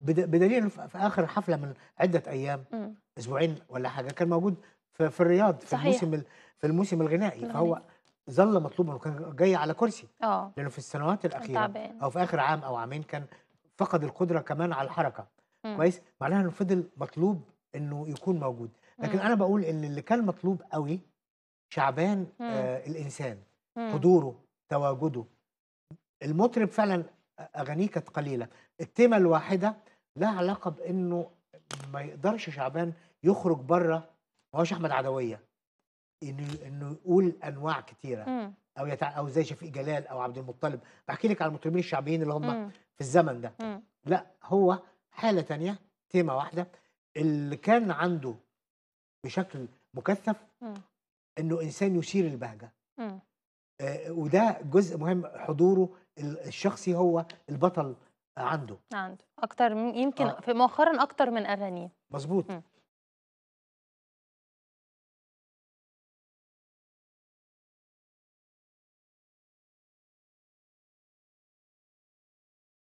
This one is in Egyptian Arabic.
بد- بدليل إنه في في اخر حفله من عده ايام مم. اسبوعين ولا حاجه كان موجود في, في الرياض في صحيح. الموسم ال- في الموسم الغنائي الغنائي. فهو ظل مطلوبا وكان جاي على كرسي اه لانه في السنوات الاخيره تعبان او في اخر عام او عامين كان فقد القدره كمان على الحركه مم. كويس معناها انه فضل مطلوب انه يكون موجود لكن مم. انا بقول ان اللي كان مطلوب قوي شعبان مم. آه الانسان مم. حضوره تواجده المطرب فعلا اغانيه كانت قليله التيمه الواحده لها علاقه بانه ما يقدرش شعبان يخرج بره ما هوش احمد عدويه انه انه يقول انواع كتيره مم. او يتع... او زي شفيق جلال او عبد المطلب بحكي لك على المطربين الشعبيين اللي هم مم. في الزمن ده مم. لا هو حاله تانية تيمه واحده اللي كان عنده بشكل مكثف مم. انه انسان يثير البهجه مم. آه، وده جزء مهم حضوره ال- الشخصي هو البطل عنده عنده اكتر من يمكن آه. في مؤخرا اكتر من اغانيه مظبوط مم.